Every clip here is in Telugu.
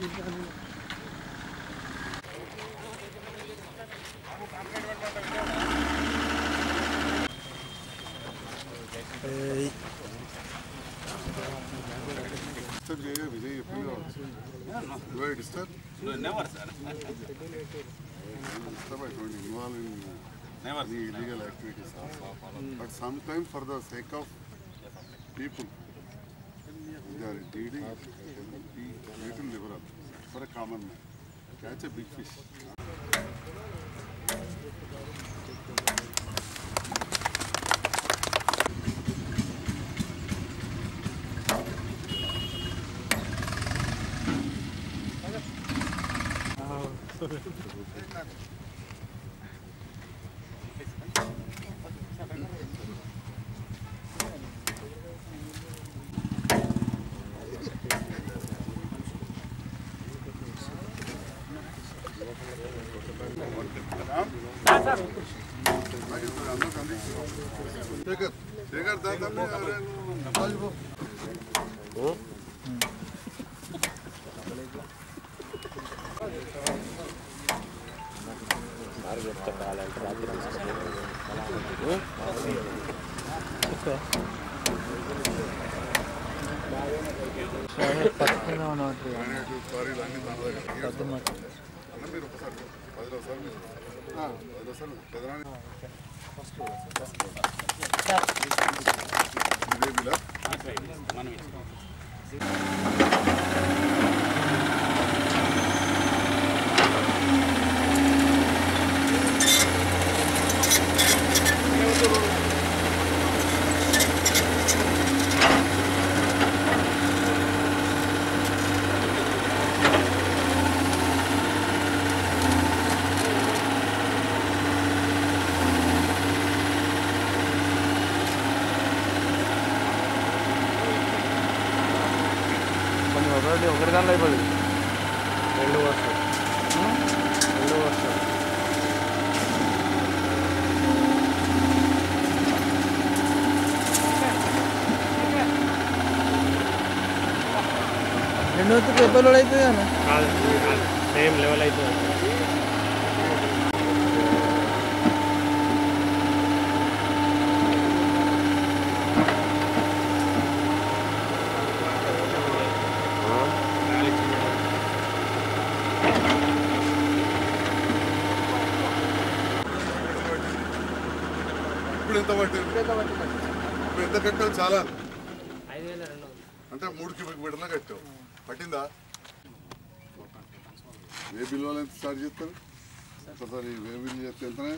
డిస్టర్బ్ చేయ విజయ్ ఎప్పుడు కావచ్చు డిస్టర్బ్ నెవర్ సార్ డిస్టర్బ్ అటువంటి involve in never the illegal activities also. But sometimes for the sake of people, they are greedy, be little liberal for a common man. Catch a big fish. Shekhar Shekhar దాదాపు సారీ అన్ని అన్న మీరు ఒకసారి పదిలో సార్ మీరు పదిలో సార్ పెదనాన్ని ఇదే బిలా మనం ఒకటి ఒకటి దానిలో అయిపోయింది రెండు వస్తాయి రెండు వస్తాయి రెండు వంతులు డెబ్బై అవుతుంది అన్న కాదు సేమ్ లెవెల్ అవుతుంది ఇప్పుడు ఎంత పట్టింది ఇప్పుడు ఎంత కట్టావు చాలా ఐదు వేల రెండు అంటే మూడు క్యూబిక్ మీటర్లు కట్టావు పట్టిందా ఏ బిల్ వాళ్ళు ఎంత స్టార్ట్ చేస్తారు ఒకసారి ఏ బిల్ చేస్తే ఎంతనే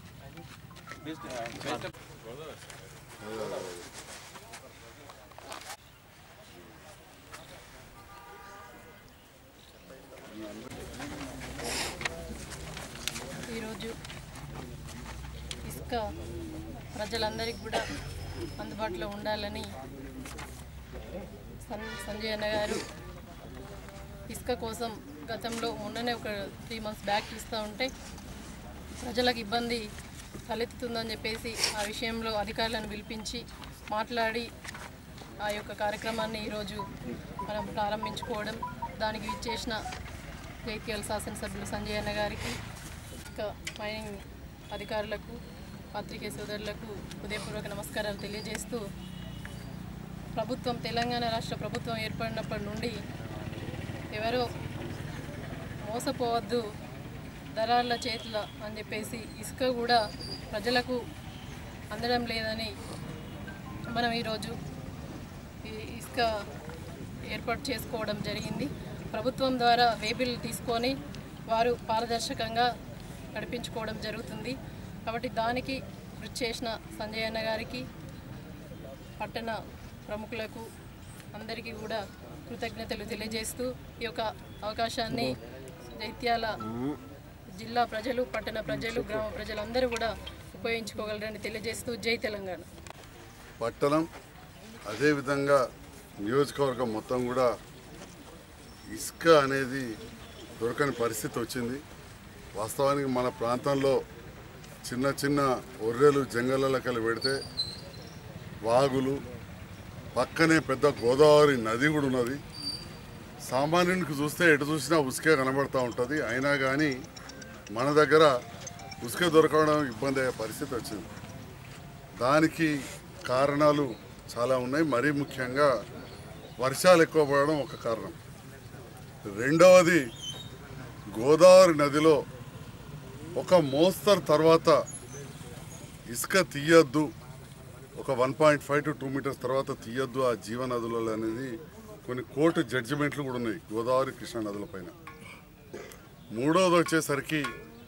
ఈరోజు ఇసుక ప్రజలందరికీ కూడా అందుబాటులో ఉండాలని సన్ సంజయ్ అన్న గారు ఇసుక కోసం గతంలో మొన్ననే ఒక త్రీ మంత్స్ బ్యాక్ ఇస్తూ ఉంటే ప్రజలకు ఇబ్బంది తలెత్తుతుందని చెప్పేసి ఆ విషయంలో అధికారులను పిలిపించి మాట్లాడి ఆ యొక్క కార్యక్రమాన్ని ఈరోజు మనం ప్రారంభించుకోవడం దానికి ఇచ్చేసిన జైత్యాల శాసనసభ్యులు సంజయ్ అన్న గారికి ఇంకా మైనింగ్ అధికారులకు పత్రికే సోదరులకు హృదయపూర్వక నమస్కారాలు తెలియజేస్తూ ప్రభుత్వం తెలంగాణ రాష్ట్ర ప్రభుత్వం ఏర్పడినప్పటి నుండి ఎవరో మోసపోవద్దు దళారుల చేతుల అని చెప్పేసి ఇసుక కూడా ప్రజలకు అందడం లేదని మనం ఈరోజు ఈ ఇసుక ఏర్పాటు చేసుకోవడం జరిగింది ప్రభుత్వం ద్వారా వేబిల్ తీసుకొని వారు పారదర్శకంగా నడిపించుకోవడం జరుగుతుంది కాబట్టి దానికి కృషి చేసిన సంజయ్ అన్న గారికి పట్టణ ప్రముఖులకు అందరికీ కూడా కృతజ్ఞతలు తెలియజేస్తూ ఈ యొక్క అవకాశాన్ని జైత్యాల జిల్లా ప్రజలు పట్టణ ప్రజలు గ్రామ ప్రజలందరూ కూడా ఉపయోగించుకోగలరని తెలియజేస్తూ జై తెలంగాణ పట్టణం అదేవిధంగా నియోజకవర్గం మొత్తం కూడా ఇసుక అనేది దొరకని పరిస్థితి వచ్చింది వాస్తవానికి మన ప్రాంతంలో చిన్న చిన్న ఒర్రెలు జంగళ్ళకి పెడితే వాగులు పక్కనే పెద్ద గోదావరి నది కూడా ఉన్నది సామాన్యునికి చూస్తే ఎటు చూసినా ఉసుకే కనబడుతూ ఉంటుంది అయినా కానీ మన దగ్గర ఉసుక దొరకడం ఇబ్బంది అయ్యే పరిస్థితి వచ్చింది దానికి కారణాలు చాలా ఉన్నాయి మరీ ముఖ్యంగా వర్షాలు ఎక్కువ పడడం ఒక కారణం రెండవది గోదావరి నదిలో ఒక మోస్తరు తర్వాత ఇసుక తీయద్దు ఒక one point five to two meters తర్వాత తీయద్దు ఆ జీవనదులలో అనేది కొన్ని కోర్టు జడ్జిమెంట్లు కూడా ఉన్నాయి గోదావరి కృష్ణా నదుల పైన మూడవది వచ్చేసరికి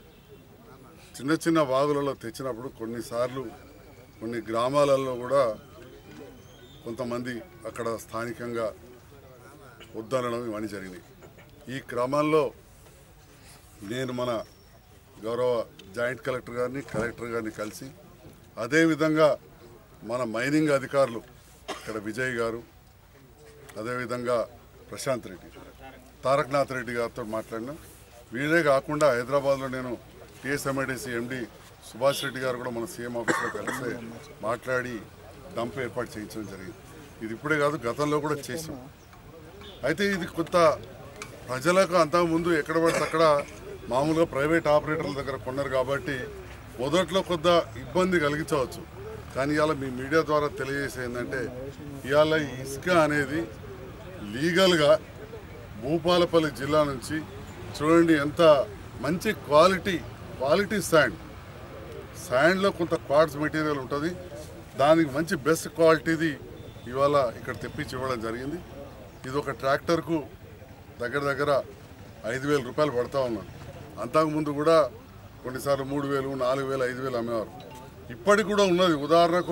చిన్న చిన్న వాగులలో తెచ్చినప్పుడు కొన్నిసార్లు కొన్ని గ్రామాలలో కూడా కొంతమంది అక్కడ స్థానికంగా వద్దనడం ఇవన్నీ జరిగినాయి ఈ క్రమంలో నేను మన గౌరవ జాయింట్ కలెక్టర్ గారిని కలెక్టర్ గారిని కలిసి అదేవిధంగా మన మైనింగ్ అధికారులు ఇక్కడ విజయ్ గారు అదేవిధంగా ప్రశాంత్ రెడ్డి తారకనాథ్ రెడ్డి గారితో మాట్లాడినా వీరే కాకుండా హైదరాబాద్లో నేను టీఎస్ఎంఐడిసి ఎండి సుభాష్ రెడ్డి గారు కూడా మన సీఎం ఆఫీస్లో కలిసి మాట్లాడి డంప్ ఏర్పాటు చేయించడం జరిగింది ఇది ఇప్పుడే కాదు గతంలో కూడా చేసాం అయితే ఇది కొంత ప్రజలకు అంతకుముందు ఎక్కడ పడితే అక్కడ మామూలుగా ప్రైవేట్ ఆపరేటర్ల దగ్గర కొన్నారు కాబట్టి మొదట్లో కొంత ఇబ్బంది కలిగించవచ్చు కానీ ఇవాళ మీ మీడియా ద్వారా తెలియజేసేది ఏంటంటే ఇవాళ ఈ ఇసుక అనేది లీగల్గా భూపాలపల్లి జిల్లా నుంచి చూడండి ఎంత మంచి క్వాలిటీ క్వాలిటీ శాండ్ శాండ్లో కొంత క్వార్ట్స్ మెటీరియల్ ఉంటుంది దానికి మంచి బెస్ట్ క్వాలిటీది ఇవాళ ఇక్కడ తెప్పించి ఇవ్వడం జరిగింది ఇది ఒక ట్రాక్టర్కు దగ్గర దగ్గర ఐదు వేల రూపాయలు పడతా ఉన్నాను అంతకుముందు కూడా కొన్నిసార్లు మూడు వేలు నాలుగు వేలు ఐదు వేలు అమ్మేవారు ఇప్పటికి కూడా ఉన్నది ఉదాహరణకు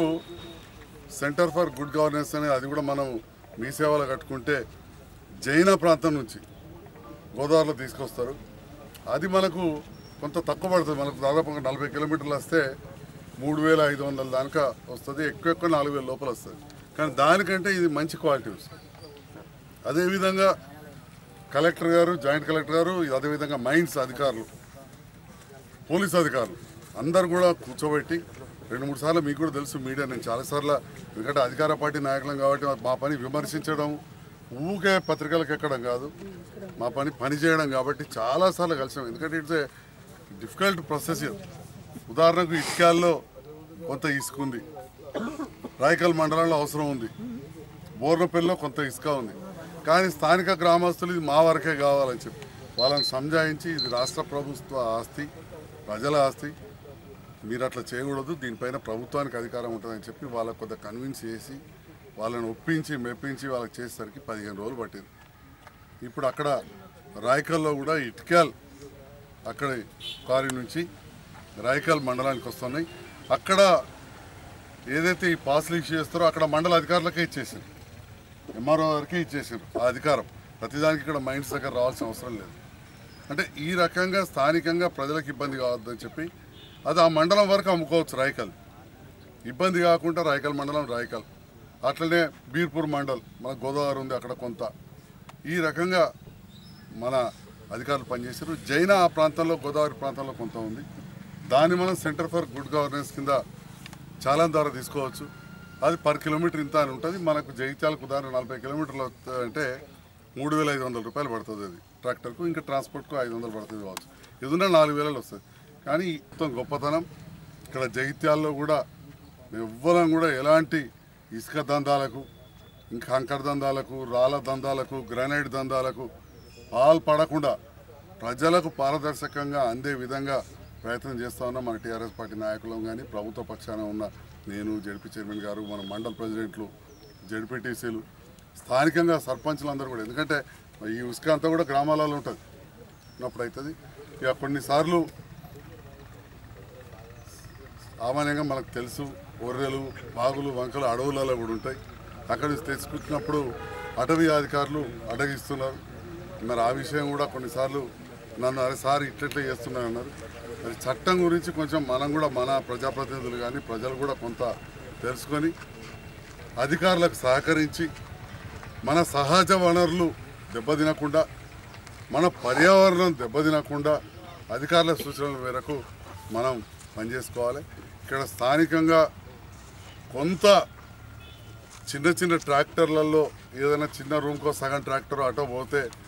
సెంటర్ ఫర్ గుడ్ గవర్నెన్స్ అనేది అది కూడా మనం మీ సేవలో కట్టుకుంటే జైన ప్రాంతం నుంచి గోదావరిలో తీసుకొస్తారు అది మనకు కొంత తక్కువ పడుతుంది మనకు దాదాపు ఒక నలభై కిలోమీటర్లు వస్తే మూడు వేల ఐదు వందల దానిక వస్తుంది ఎక్కువ ఎక్కువ నాలుగు వేల లోపల వస్తుంది కానీ దానికంటే ఇది మంచి క్వాలిటీ వస్తుంది అదేవిధంగా కలెక్టర్ గారు జాయింట్ కలెక్టర్ గారు అదేవిధంగా మైన్స్ అధికారులు పోలీస్ అధికారులు అందరు కూడా కూర్చోబెట్టి రెండు మూడు సార్లు మీకు కూడా తెలుసు మీడియా నేను చాలాసార్లు ఎందుకంటే అధికార పార్టీ నాయకులం కాబట్టి మా పని విమర్శించడం ఊకే పత్రికలకు ఎక్కడం కాదు మా పని పని చేయడం కాబట్టి చాలాసార్లు కలిసాం ఎందుకంటే ఇట్స్ ఏ డిఫికల్ట్ ప్రాసెస్ ఉదాహరణకు ఇటుకాల్లో కొంత ఇసుక ఉంది రాయకల్ మండలంలో అవసరం ఉంది బోర్నపల్లిలో కొంత ఇసుక ఉంది కానీ స్థానిక గ్రామస్తులు ఇది మా వరకే కావాలని చెప్పి వాళ్ళని సంజాయించి ఇది రాష్ట్ర ప్రభుత్వ ఆస్తి ప్రజల ఆస్తి మీరు అట్లా చేయకూడదు దీనిపైన ప్రభుత్వానికి అధికారం ఉంటుందని చెప్పి వాళ్ళకు కొంత కన్విన్స్ చేసి వాళ్ళని ఒప్పించి మెప్పించి వాళ్ళకి చేసేసరికి పదిహేను రోజులు పట్టింది ఇప్పుడు అక్కడ రాయకల్లో కూడా ఇటుకల్ అక్కడ కారి నుంచి రాయకల్ మండలానికి వస్తున్నాయి అక్కడ ఏదైతే ఈ పాసులు ఇష్యూ చేస్తారో అక్కడ మండల అధికారులకే ఇచ్చేసారు ఎంఆర్ఓ గారికే ఇచ్చేసారు ఆ అధికారం ప్రతిదానికి ఇక్కడ మైండ్స్ దగ్గర రావాల్సిన అవసరం లేదు అంటే ఈ రకంగా స్థానికంగా ప్రజలకు ఇబ్బంది కావద్దని చెప్పి అది ఆ మండలం వరకు అమ్ముకోవచ్చు రాయకల్ ఇబ్బంది కాకుండా రాయకల్ మండలం రాయకల్ అట్లనే బీర్పూర్ మండల్ మన గోదావరి ఉంది అక్కడ కొంత ఈ రకంగా మన అధికారులు పనిచేశారు జైనా ఆ ప్రాంతంలో గోదావరి ప్రాంతంలో కొంత ఉంది దాన్ని మనం సెంటర్ ఫర్ గుడ్ గవర్నెన్స్ కింద చాలా ద్వారా తీసుకోవచ్చు అది పర్ కిలోమీటర్ ఇంత అని ఉంటుంది మనకు జగిత్యాలకు ఉదాహరణ నలభై కిలోమీటర్లు వస్తా- అంటే మూడు వేల ఐదు వందల రూపాయలు పడుతుంది అది ట్రాక్టర్కు ఇంకా ట్రాన్స్పోర్ట్కు ఐదు వందలు పడుతుంది కావచ్చు ఎదున్న నాలుగు వేలలో వస్తుంది కానీ మొత్తం గొప్పతనం ఇక్కడ జగిత్యాల్లో కూడా ఎవ్వరం కూడా ఎలాంటి ఇసుక దందాలకు ఇంకా కంకర దందాలకు రాళ్ళ దందాలకు గ్రానైట్ దందాలకు పాలు పడకుండా ప్రజలకు పారదర్శకంగా అందే విధంగా ప్రయత్నం చేస్తా ఉన్నాం మన టీఆర్ఎస్ పార్టీ నాయకులం కానీ ప్రభుత్వ పక్షాన ఉన్న నేను జడ్పీ చైర్మన్ గారు మన మండల ప్రెసిడెంట్లు జడ్పీటీసీలు స్థానికంగా సర్పంచులు అందరూ కూడా ఎందుకంటే ఈ ఉసుక అంతా కూడా గ్రామాలలో ఉంటుంది ఉన్నప్పుడు అవుతుంది ఇక కొన్నిసార్లు సామాన్యంగా మనకు తెలుసు ఒర్రెలు బాగులు వంకలు అడవులలో కూడా ఉంటాయి అక్కడి నుంచి తెచ్చుకుంటున్నప్పుడు అటవీ అధికారులు అడగిస్తున్నారు మరి ఆ విషయం కూడా కొన్నిసార్లు నన్ను అరే సార్ ఇట్లట్లే చేస్తున్నారు అన్నారు మరి చట్టం గురించి కొంచెం మనం కూడా మన ప్రజాప్రతినిధులు కానీ ప్రజలు కూడా కొంత తెలుసుకొని అధికారులకు సహకరించి మన సహజ వనరులు దెబ్బతినకుండా మన పర్యావరణం దెబ్బతినకుండా అధికారుల సూచనల మేరకు మనం పనిచేసుకోవాలి ఇక్కడ స్థానికంగా కొంత చిన్న చిన్న ట్రాక్టర్లలో ఏదైనా చిన్న రూమ్కో సగం ట్రాక్టర్ అటో పోతే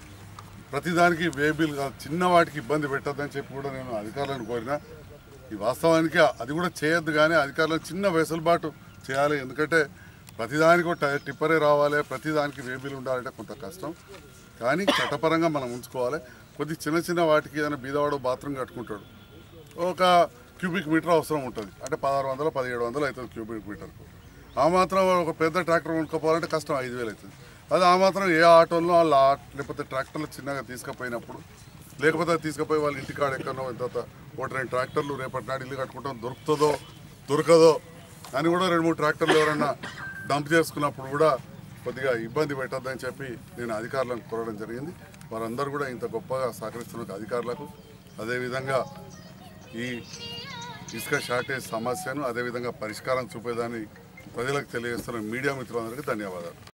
ప్రతిదానికి వేబిల్ కాదు చిన్న వాటికి ఇబ్బంది పెట్టద్దని చెప్పి కూడా నేను అధికారులను కోరినా ఈ వాస్తవానికి అది కూడా చేయొద్దు కానీ అధికారులు చిన్న వెసులుబాటు చేయాలి ఎందుకంటే ప్రతిదానికి ఒక టై- టిప్పరే రావాలి ప్రతిదానికి వేబిల్ ఉండాలంటే కొంత కష్టం కానీ చట్టపరంగా మనం ఉంచుకోవాలి కొద్ది చిన్న చిన్న వాటికి ఏదైనా బీదవాడు బాత్రూమ్ కట్టుకుంటాడు ఒక క్యూబిక్ మీటర్ అవసరం ఉంటుంది అంటే పదహారు వందలు పదిహేడు వందలు అవుతుంది క్యూబిక్ మీటర్కు ఆ మాత్రం ఒక పెద్ద ట్రాక్టర్ కొనుక్కోపోవాలంటే కష్టం ఐదు వేలు అవుతుంది అది ఆ మాత్రం ఏ ఆటోలో వాళ్ళ ఆ- లేకపోతే ట్రాక్టర్లు చిన్నగా తీసుకుపోయినప్పుడు లేకపోతే అది తీసుకుపోయి వాళ్ళ ఇంటికాడ ఎక్కడో ఇంత ఒకటి రెండు ట్రాక్టర్లు రేపటి నాడు ఇల్లు కట్టుకుంటాం దొరుకుతుందో దొరకదో అని కూడా రెండు మూడు ట్రాక్టర్లు ఎవరన్నా డంప్ చేసుకున్నప్పుడు కూడా కొద్దిగా ఇబ్బంది పెట్టద్దని చెప్పి నేను అధికారులను కోరడం జరిగింది వారందరూ కూడా ఇంత గొప్పగా సహకరిస్తున్న అధికారులకు అదేవిధంగా ఈ ఇసుక షార్టేజ్ సమస్యను అదేవిధంగా పరిష్కారం చూపేదాన్ని ప్రజలకు తెలియజేస్తున్న మీడియా మిత్రులందరికీ ధన్యవాదాలు